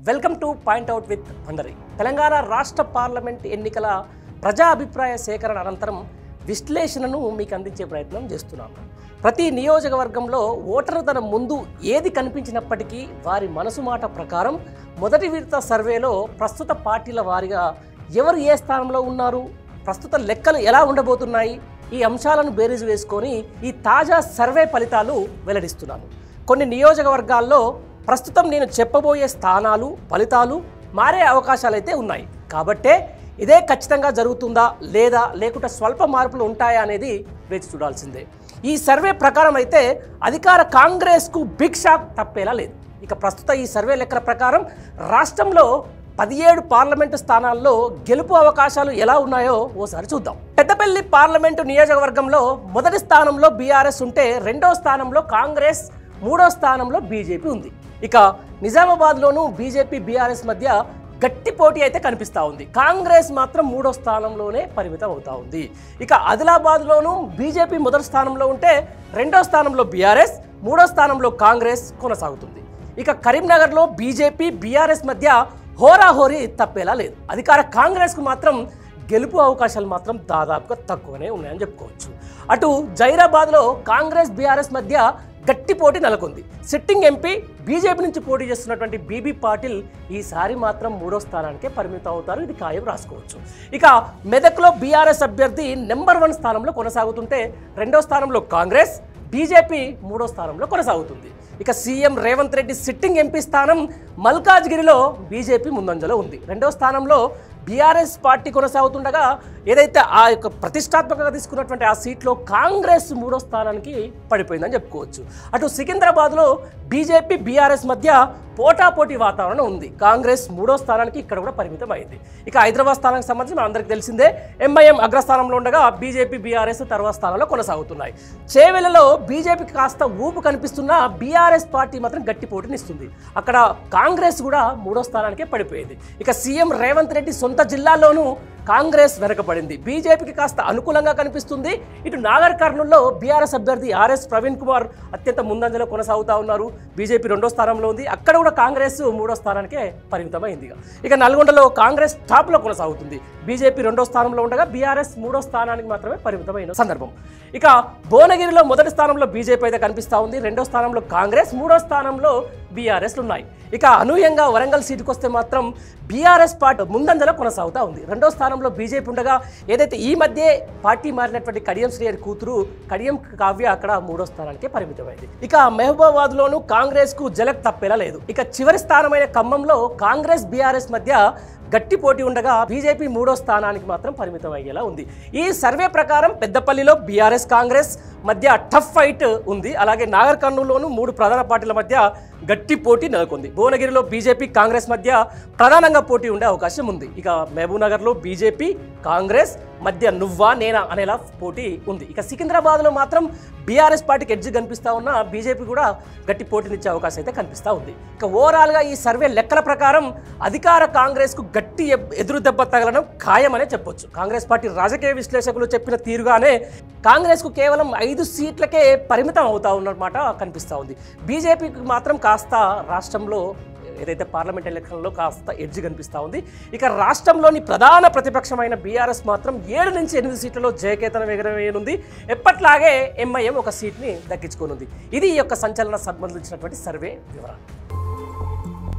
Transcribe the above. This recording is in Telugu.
Welcome to point out with Pandari Telangana రాష్ట్ర పార్లమెంట్ ఎన్నికల ప్రజా అభిప్రాయ సేకరణ అనంతరం విశ్లేషణను మీకు అందించే ప్రయత్నం చేస్తున్నాను ప్రతి నియోజకవర్గంలో ఓటరు తన ముందు ఏది కనిపించినప్పటికీ వారి మనసు మాట ప్రకారం మొదటి విడత సర్వేలో ప్రస్తుత పార్టీల వారిగా ఎవరు ఏ స్థానంలో ఉన్నారు ప్రస్తుత లెక్కలు ఎలా ఉండబోతున్నాయి ఈ అంశాలను బేరీజు వేసుకొని ఈ తాజా సర్వే ఫలితాలు వెల్లడిస్తున్నాను కొన్ని నియోజకవర్గాల్లో ప్రస్తుతం నేను చెప్పబోయే స్థానాలు ఫలితాలు మారే అవకాశాలు అయితే ఉన్నాయి కాబట్టే ఇదే ఖచ్చితంగా జరుగుతుందా లేదా లేకుంటే స్వల్ప మార్పులు ఉంటాయా అనేది వేచి చూడాల్సిందే ఈ సర్వే ప్రకారం అయితే అధికార కాంగ్రెస్కు బిగ్ షాక్ తప్పేలా లేదు ఇక ప్రస్తుత ఈ సర్వే లెక్కల ప్రకారం రాష్ట్రంలో పదిహేడు పార్లమెంటు స్థానాల్లో గెలుపు అవకాశాలు ఎలా ఉన్నాయో ఓసారి చూద్దాం పెద్దపల్లి పార్లమెంటు నియోజకవర్గంలో మొదటి స్థానంలో బీఆర్ఎస్ ఉంటే రెండో స్థానంలో కాంగ్రెస్ మూడో స్థానంలో బీజేపీ ఉంది ఇక నిజామాబాద్లోనూ బీజేపీ బీఆర్ఎస్ మధ్య గట్టి పోటీ అయితే కనిపిస్తూ ఉంది కాంగ్రెస్ మాత్రం మూడో స్థానంలోనే పరిమితం అవుతా ఉంది ఇక ఆదిలాబాద్లోనూ బీజేపీ మొదటి స్థానంలో ఉంటే రెండో స్థానంలో బీఆర్ఎస్ మూడో స్థానంలో కాంగ్రెస్ కొనసాగుతుంది ఇక కరీంనగర్లో బీజేపీ బీఆర్ఎస్ మధ్య హోరాహోరీ తప్పేలా లేదు అధికార కాంగ్రెస్కు మాత్రం గెలుపు అవకాశాలు మాత్రం దాదాపుగా తక్కువనే ఉన్నాయని చెప్పుకోవచ్చు అటు జైరాబాద్లో కాంగ్రెస్ బీఆర్ఎస్ మధ్య గట్టి పోటీ నెలకొంది సిట్టింగ్ ఎంపీ బీజేపీ నుంచి పోటీ చేస్తున్నటువంటి బీబీ పాటిల్ ఈసారి మాత్రం మూడో స్థానానికే పరిమితం అవుతారు ఇది ఖాయం రాసుకోవచ్చు ఇక మెదక్లో బీఆర్ఎస్ అభ్యర్థి నెంబర్ వన్ స్థానంలో కొనసాగుతుంటే రెండో స్థానంలో కాంగ్రెస్ బీజేపీ మూడో స్థానంలో కొనసాగుతుంది ఇక CM Revanth Reddy sitting MP స్థానం మల్కాజ్గిరిలో బీజేపీ ముందంజలో ఉంది రెండో స్థానంలో బీఆర్ఎస్ పార్టీ కొనసాగుతుండగా ఏదైతే ఆ యొక్క ప్రతిష్టాత్మకంగా తీసుకున్నటువంటి ఆ సీట్లో కాంగ్రెస్ మూడో స్థానానికి పడిపోయిందని చెప్పుకోవచ్చు అటు సికింద్రాబాద్లో బీజేపీ బీఆర్ఎస్ మధ్య పోటాపోటీ వాతావరణం ఉంది కాంగ్రెస్ మూడో స్థానానికి ఇక్కడ కూడా పరిమితం అయింది ఇక హైదరాబాద్ స్థానానికి సంబంధించి మన అందరికీ తెలిసిందే ఎంఐఎం అగ్రస్థానంలో ఉండగా బీజేపీ బీఆర్ఎస్ తర్వాత స్థానంలో కొనసాగుతున్నాయి చేవెలలో బీజేపీకి కాస్త ఊపు కనిపిస్తున్న బీఆర్ఎస్ పార్టీ మాత్రం గట్టి పోటీనిస్తుంది అక్కడ కాంగ్రెస్ కూడా మూడో స్థానానికే పడిపోయింది ఇక సీఎం రేవంత్ రెడ్డి సొంత జిల్లాలోనూ కాంగ్రెస్ వెనకబడింది బీజేపీకి కాస్త అనుకూలంగా కనిపిస్తుంది ఇటు నాగర్ కర్నూల్లో బీఆర్ఎస్ అభ్యర్థి ఆర్ఎస్ ప్రవీణ్ కుమార్ అత్యంత ముందంజలో కొనసాగుతా ఉన్నారు బీజేపీ రెండో స్థానంలో ఉంది అక్కడ కూడా కాంగ్రెస్ మూడో స్థానానికే పరిమితమైంది ఇక. ఇక నల్గొండలో కాంగ్రెస్ టాప్లో కొనసాగుతుంది బీజేపీ రెండో స్థానంలో ఉండగా బీఆర్ఎస్ మూడో స్థానానికి మాత్రమే పరిమితమైన సందర్భం ఇక భువనగిరిలో మొదటి స్థానంలో బీజేపీ అయితే కనిపిస్తూ ఉంది రెండో స్థానంలో కాంగ్రెస్ మూడో స్థానంలో బీఆర్ఎస్లు ఉన్నాయి ఇక అనూహ్యంగా వరంగల్ సీటుకు వస్తే మాత్రం బీఆర్ఎస్ పార్టీ ముందంజలో కొనసాగుతూ ఉంది రెండో స్థానంలో బీజేపీ ఉండగా ఏదైతే ఈ మధ్య పార్టీ మారినటువంటి కడియం శ్రీహరి కూతురు కడియం కావ్య అక్కడ మూడో స్థానానికి పరిమితమైంది ఇక మహబూబాబాద్లోనూ కాంగ్రెస్ కు జలక్ తప్పేలా లేదు ఇక చివరి స్థానమైన ఖమ్మంలో కాంగ్రెస్ బీఆర్ఎస్ మధ్య గట్టి పోటీ ఉండగా బీజేపీ మూడో స్థానానికి మాత్రం పరిమితం అయ్యేలా ఉంది ఈ సర్వే ప్రకారం పెద్దపల్లిలో బీఆర్ఎస్ కాంగ్రెస్ మధ్య టఫ్ ఫైట్ ఉంది అలాగే నాగర్ కర్నూలులోనూ మూడు ప్రధాన పార్టీల మధ్య గట్టి పోటీ నెలకొంది భువనగిరిలో బీజేపీ కాంగ్రెస్ మధ్య ప్రధానంగా పోటీ ఉండే అవకాశం ఉంది ఇక మహబూబ్ నగర్లో బీజేపీ కాంగ్రెస్ మధ్య నువ్వా నేనా అనేలా పోటీ ఉంది ఇక సికింద్రాబాద్లో మాత్రం బీఆర్ఎస్ పార్టీకి ఎడ్జ్ కనిపిస్తా ఉన్న బీజేపీ కూడా గట్టి పోటీనిచ్చే అవకాశం అయితే కనిపిస్తూ ఉంది ఇక ఓవరాల్గా ఈ సర్వే లెక్కల ప్రకారం అధికార కాంగ్రెస్కు గట్టి ఎబ్- ఎదురు దెబ్బ తగలడం ఖాయమనే చెప్పొచ్చు కాంగ్రెస్ పార్టీ రాజకీయ విశ్లేషకులు చెప్పిన తీరుగానే కాంగ్రెస్కు కేవలం ఐదు సీట్లకే పరిమితం అవుతా ఉన్నమాట కనిపిస్తూ ఉంది బీజేపీకి మాత్రం కాస్త రాష్ట్రంలో ఏదైతే పార్లమెంట్ ఎలక్షన్లో కాస్త ఎడ్జ్ కనిపిస్తూ ఉంది ఇక రాష్ట్రంలోని ప్రధాన ప్రతిపక్షమైన బీఆర్ఎస్ మాత్రం ఏడు నుంచి ఎనిమిది సీట్లలో జయకేతనం ఎగరవేయనుంది ఎప్పట్లాగే ఎంఐఎం ఒక సీట్ని దక్కించుకోనుంది ఇది ఈ యొక్క సంచలన సంబంధించినటువంటి సర్వే వివరాలు